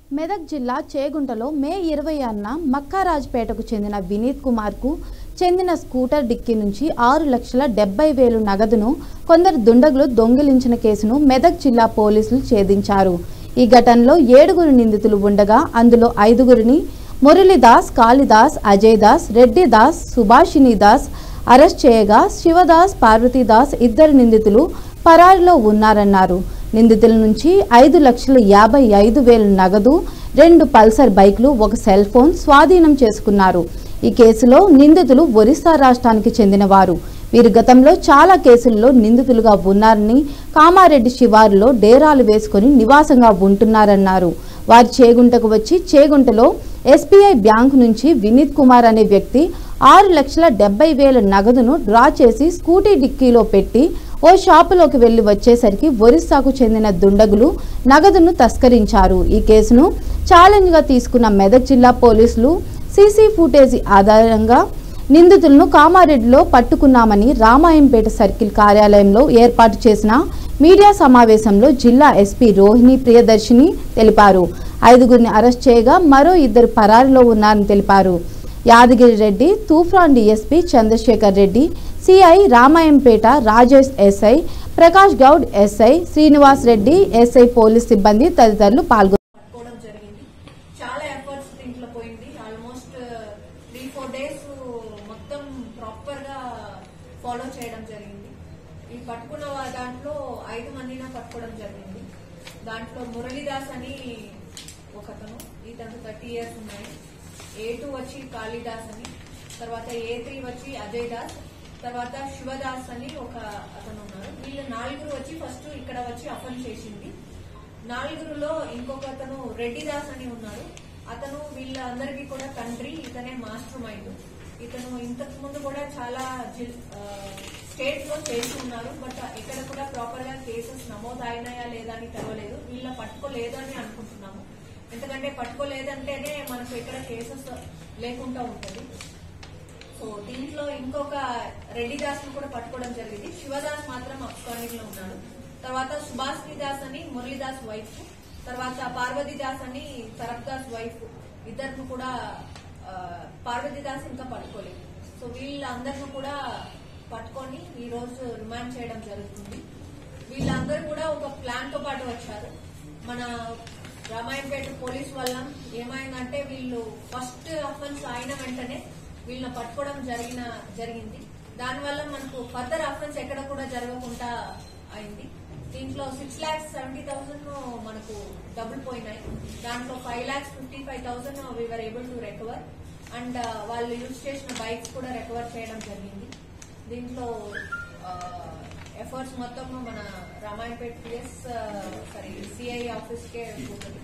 మెదక్ జిల్లా చేగుంటలో మే ఇరవై ఆరున మక్కారాజ్పేటకు చెందిన వినీత్ కుమార్కు చెందిన స్కూటర్ డిక్కీ నుంచి ఆరు లక్షల డెబ్బై వేలు నగదును కొందరు దుండగులు దొంగిలించిన కేసును మెదక్ జిల్లా పోలీసులు ఛేదించారు ఈ ఘటనలో ఏడుగురు నిందితులు ఉండగా అందులో ఐదుగురిని మురళీదాస్ కాళిదాస్ అజయ్ దాస్ రెడ్డి దాస్ సుభాషిణి దాస్ అరెస్ట్ చేయగా శివదాస్ పార్వతీదాస్ ఇద్దరు నిందితులు పరారిలో ఉన్నారన్నారు నిందితుల నుంచి ఐదు లక్షల యాభై ఐదు వేల నగదు రెండు పల్సర్ బైక్లు ఒక సెల్ ఫోన్ స్వాధీనం చేసుకున్నారు ఈ కేసులో నిందితులు ఒరిస్సా రాష్ట్రానికి చెందినవారు వీరు గతంలో చాలా కేసుల్లో నిందితులుగా ఉన్నారని కామారెడ్డి శివారులో డేరాలు వేసుకొని నివాసంగా ఉంటున్నారన్నారు వారు చేగుంటకు వచ్చి చేగుంటలో ఎస్బీఐ బ్యాంకు నుంచి వినీత్ కుమార్ అనే వ్యక్తి ఆరు లక్షల డెబ్బై వేల నగదును డ్రా చేసి స్కూటీ డిక్కీలో పెట్టి ఓ షాపులోకి వెళ్లి వచ్చేసరికి ఒరిస్సాకు చెందిన దుండగులు నగదును తస్కరించారు ఈ కేసును ఛాలెంజ్ గా తీసుకున్న మెదక్ జిల్లా పోలీసులు సీసీ ఫుటేజీ ఆధారంగా నిందితులను కామారెడ్డిలో పట్టుకున్నామని రామాయంపేట సర్కిల్ కార్యాలయంలో ఏర్పాటు చేసిన మీడియా సమావేశంలో జిల్లా ఎస్పీ రోహిణి ప్రియదర్శిని తెలిపారు ఐదుగురిని అరెస్ట్ చేయగా మరో ఇద్దరు పరారిలో ఉన్నారని తెలిపారు Yadagiri Reddy Toopran DSP Chandrashekar Reddy CI Ramayampet Rajesh SI Prakash Goud SI Srinivas Reddy SI police సిబ్బంది తదితరులు పాల్గొన్నారు పట్టుకోవడం జరిగింది చాలా ఎఫర్ట్స్ దీంట్లో పోయింది ఆల్మోస్ట్ త్రీ ఫోర్ డేస్ మొత్తం ప్రాపర్ గా ఫాలో చేయడం జరిగింది ఈ పట్టుకున్న వా- దాంట్లో ఐదు మందిన పట్టుకోవడం జరిగింది దాంట్లో మురళీదాస్ అని ఒకతను ఇతను థర్టీ ఇయర్స్ ఉన్నాయి ఏ టూ వచ్చి కాళీదాస్ అని తర్వాత ఏ త్రీ వచ్చి అజయ్ దాస్ తర్వాత శివదాస్ అని ఒక అతను ఉన్నారు వీళ్ళు నాలుగురు వచ్చి ఫస్ట్ ఇక్కడ వచ్చి అఫెన్స్ చేసింది నాలుగురులో ఇంకొక అతను రెడ్డి దాస్ అని ఉన్నారు అతను వీళ్ళందరికీ కూడా తండ్రి ఇతనే మాస్టర్ మైండ్ ఇతను ఇంతకు ముందు కూడా చాలా స్టేట్ లో చేసి ఉన్నారు బట్ ఇక్కడ కూడా ప్రాపర్ గా కేసెస్ నమోదు అయినాయా లేదా అని తెలవలేదు వీళ్ళ పట్టుకోలేదు అని అనుకుంటున్నాము ఎందుకంటే పట్టుకోలేదంటేనే మనకు ఇక్కడ కేసెస్ లేకుండా ఉంటుంది సో దీంట్లో ఇంకొక రెడ్డి దాస్ ను కూడా పట్టుకోవడం జరిగింది శివదాస్ మాత్రం అప్స్కాండింగ్ లో ఉన్నాడు తర్వాత సుభాష్ని దాస్ అని మురళీదాస్ వైఫ్ తర్వాత పార్వతి దాస్ అని సరఫ్ దాస్ వైఫ్ ఇద్దరిని కూడా ఆ, పార్వతి దాస్ ఇంకా పట్టుకోలేదు సో వీళ్ళందరిని కూడా పట్టుకొని ఈ రోజు రిమాండ్ చేయడం జరుగుతుంది వీళ్ళందరూ కూడా ఒక ప్లాన్ తో పాటు వచ్చారు మన రామాయంపేట పోలీస్ వల్ల ఏమైందంటే వీళ్ళు ఫస్ట్ అఫెన్స్ అయిన వెంటనే వీళ్ళని పట్టుకోవడం జరిగిన జరిగింది దానివల్ల మనకు ఫర్దర్ అఫెన్స్ ఎక్కడ కూడా జరగకుండా అయింది దీంట్లో సిక్స్ లాక్స్ సెవెంటీ థౌసండ్ మనకు డబుల్ పోయినాయి దాంట్లో five lakhs fifty five thousand we are able to recover and వాళ్ళు యూజ్ చేసిన బైక్స్ కూడా రికవర్ చేయడం జరిగింది దీంట్లో ఎఫర్ట్స్ మొత్తం మన Ramayampet PS sorry CI office కే పోతుంది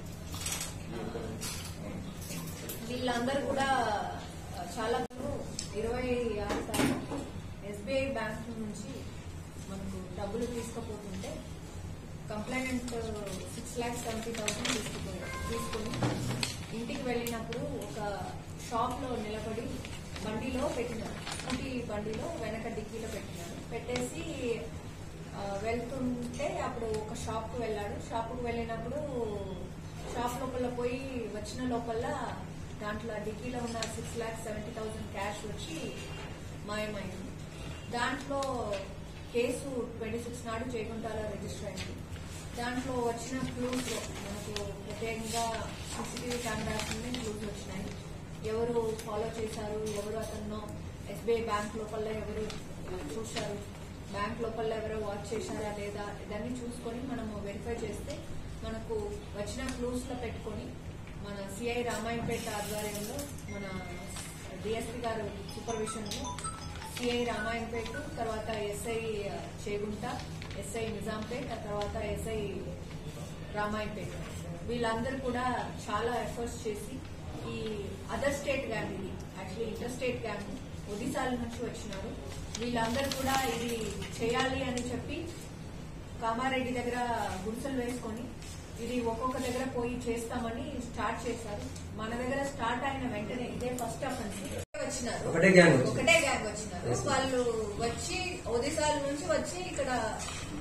వీళ్ళందరూ కూడా ఆ, చాలా ఇరవై ఆరు తారీఖు ఎస్బీఐ బ్యాంక్ నుంచి మనకు డబ్బులు తీసుకుపోతుంటే complaint six lakhs seventy thousand తీసుకుపోయారు తీసుకుని ఇంటికి వెళ్ళినప్పుడు ఒక షాప్ లో నిలబడి బండిలో పెట్టినారు స్కూటీ బండిలో వెనక డిక్కీలో పెట్టినారు పెట్టేసి ఆ, వెళ్తుంటే అప్పుడు ఒక షాప్ కు వెళ్ళాడు షాప్ కు వెళ్ళినప్పుడు షాప్ లోపల పోయి వచ్చిన లోపల దాంట్లో డిక్కీలో ఉన్న six lakhs seventy thousand cash వచ్చి మాయమైంది దాంట్లో కేసు ట్వంటీ సిక్స్ నాడు చేయకుంటాలో రిజిస్టర్ అయింది దాంట్లో వచ్చిన క్లూస్ మనకు ప్రత్యేకంగా సీసీటీవీ కెమెరాస్ నుండి క్లూస్ వచ్చినాయి ఎవరు ఫాలో చేశారు ఎవరు అతను ఎస్బీఐ బ్యాంక్ లోపల ఎవరు చూశారు బ్యాంక్ లోపల ఎవరో వాచ్ చేశారా లేదా ఇదన్నీ చూసుకొని మనము వెరిఫై చేస్తే మనకు వచ్చిన క్లూస్ లో పెట్టుకొని మన సిఐ రామాయణపేట ఆధ్వర్యంలో మన డిఎస్పీ గారు సూపర్విజన్ లో సిఐ రామాయణపేట తర్వాత ఎస్ఐ చేగుంట ఎస్ఐ నిజాంపేట్ ఆ తర్వాత ఎస్ఐ రామాయణపేట వీళ్ళందరూ కూడా చాలా ఎఫర్ట్స్ చేసి ఈ అదర్ స్టేట్ గ్యాంగ్ ఇది యాక్చువల్లీ ఇంటర్ స్టేట్ గ్యాంగ్ ఒడిశాల నుంచి వచ్చినారు వీళ్ళందరూ కూడా ఇది చేయాలి అని చెప్పి కామారెడ్డి దగ్గర గుడిసెలు వేసుకొని ఇది ఒక్కొక్క దగ్గర పోయి చేస్తామని స్టార్ట్ చేశారు మన దగ్గర స్టార్ట్ అయిన వెంటనే ఇదే ఫస్ట్ అఫెన్స్ వచ్చినారు ఒకటే గ్యాంగ్ వచ్చింది. ఒకటే గ్యాంగ్ వచ్చినారు వాళ్ళు వచ్చి ఒడిశాల నుంచి వచ్చి ఇక్కడ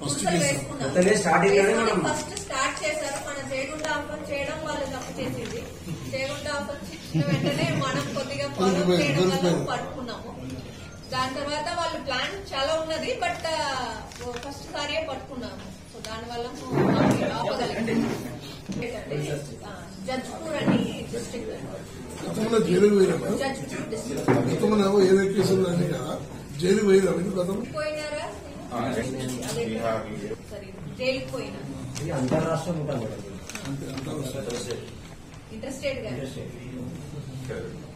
గుడిసెలు వేసుకున్నారు మొత్తమే starting లోనే మనం- ఫస్ట్ స్టార్ట్ చేశారు మన చేయకుండా ఆఫర్ చేయడం వాళ్ళు తప్పు చేసింది చేయకుండా ఆఫర్ చేసిన వెంటనే మనం కొద్దిగా ఫాలో దొరికిపోయింది, చేయడం వల్ల దొరికిపోయింది. పట్టుకున్నాము దాని తర్వాత వాళ్ళు ప్లాన్ చాలా ఉన్నది బట్ ఫస్ట్ సారియే పట్టుకున్నాము సో దాని వల్ల ఆపగలిగింది జడ్జ్పూర్ అని డిస్ట్రిక్ట్ గతంలో జైలుకు పోయినా జడ్జ్పూర్ డిస్ట్రిక్ట్ గతంలో ఏదో కేసులు అన్నీ కదా జైలుకు పోయినా మీరు గతంలో పోయినారా అదే సరే జైలుకి పోయినా ఇది అంతర్రాష్ట్రం ఉంటుంది మేడం అంతే అంతా ఇంట్రెస్టెడ్ గా ఇండస్ట్రీ